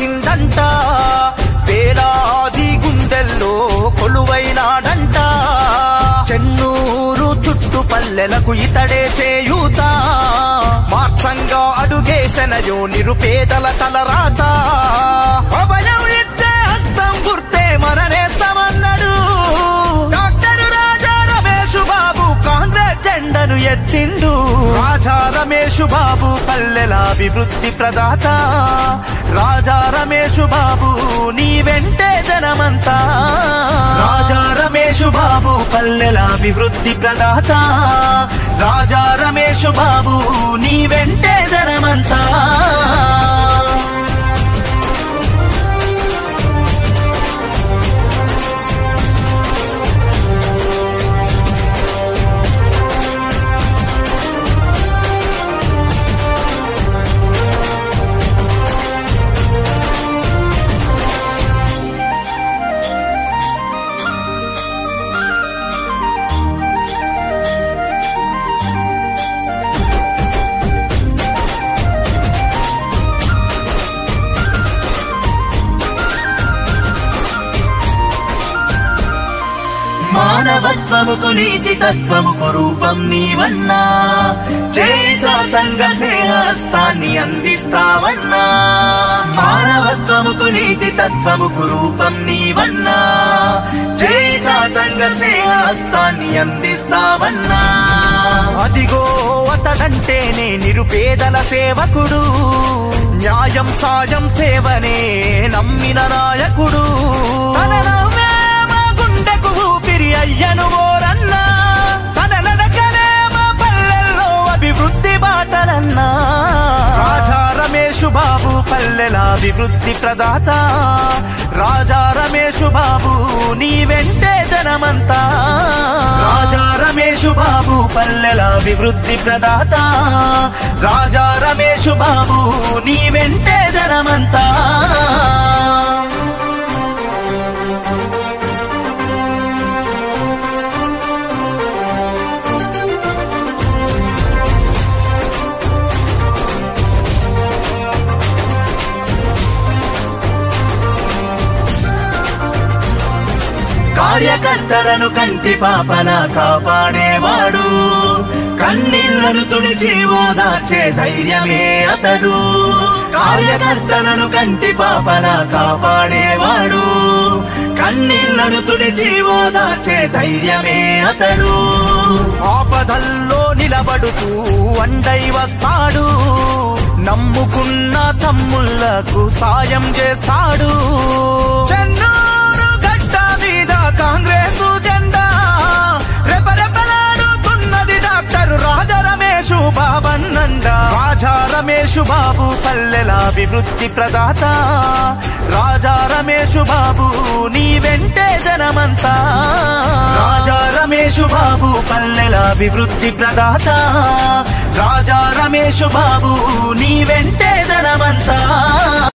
చేసిందంట వేలాది గుండెల్లో కొలువైనాడంట చెన్నూరు చుట్టుపల్లెలకు ఇతడే చేయూత మార్చంగా అడుగేసెనయో నిరుపేదల తలరాత అభయం ఇచ్చే హస్తం గుర్తే మననేస్తామన్నాడు డాక్టర్ రాజా రమేష్ బాబు కాంగ్రెస్ జెండను ఎత్తిండు రాజా రమేష్ బాబు పల్లెల అభివృద్ధి ప్రదాత రాజా రమేష్ బాబు నీ వెంటే జనమంతా రాజా రమేష్ బాబు పల్లెల అభివృద్ధి ప్రదాత రాజా రమేష్ బాబు నీ వెంటే జనమంతా మానవత్వముకు నీతి తత్వముకు రూపం నీవన్నా చేచాచంగ స్నేహస్తాన్ని అందిస్తావన్నా మానవత్వముకు నీతి తత్వముకు రూపం నీవన్నా చేచాచంగ స్నేహస్తాన్ని అందిస్తావన్నా అదిగో అతడంటేనే నిరుపేదల సేవకుడు న్యాయం సాయం సేవనే నమ్మిన నాయకుడు తన నవ్వే మా గుండెకు ఊపిరి అయ్యను ఓరన్నా తన నడకనే మా పల్లెల్లో అభివృద్ధి బాటలన్నా రాజా రమేష్ బాబు పల్లెల అభివృద్ధి ప్రదాత రాజా రమేష్ బాబు నీ వెంటే జనమంతా రాజా రమేష్ బాబు పల్లెల అభివృద్ధి ప్రదాత రాజా రమేష్ బాబు నీ వెంటే జనమంతా కార్యకర్తలను కంటి పాపన కాపాడేవాడు కన్నీళ్లను తుడిచి ఓదార్చే ధైర్యమే అతడు కార్యకర్తలను కంటి పాపన కాపాడేవాడు కన్నీళ్లను తుడిచి ఓదార్చే ధైర్యమే అతడు ఆపదల్లో నిలబడుతూ అండై వస్తాడు నమ్ముకున్న తమ్ముళ్లకు సాయం చేస్తాడు చెన్నూరు గడ్డ మీద కాంగ్రెస్ జెండా రెపరెపలాడుతున్నది డాక్టర్ రాజా రమేష్ బాబన్నండ రాజా రమేష్ బాబు పల్లెల అభివృద్ధి ప్రదాత రాజా రమేష్ బాబు నీ వెంటే జనమంతా రాజా రమేష్ బాబు పల్లెల అభివృద్ధి ప్రదాత రాజా రమేష్ బాబు నీ వెంటే జనమంతా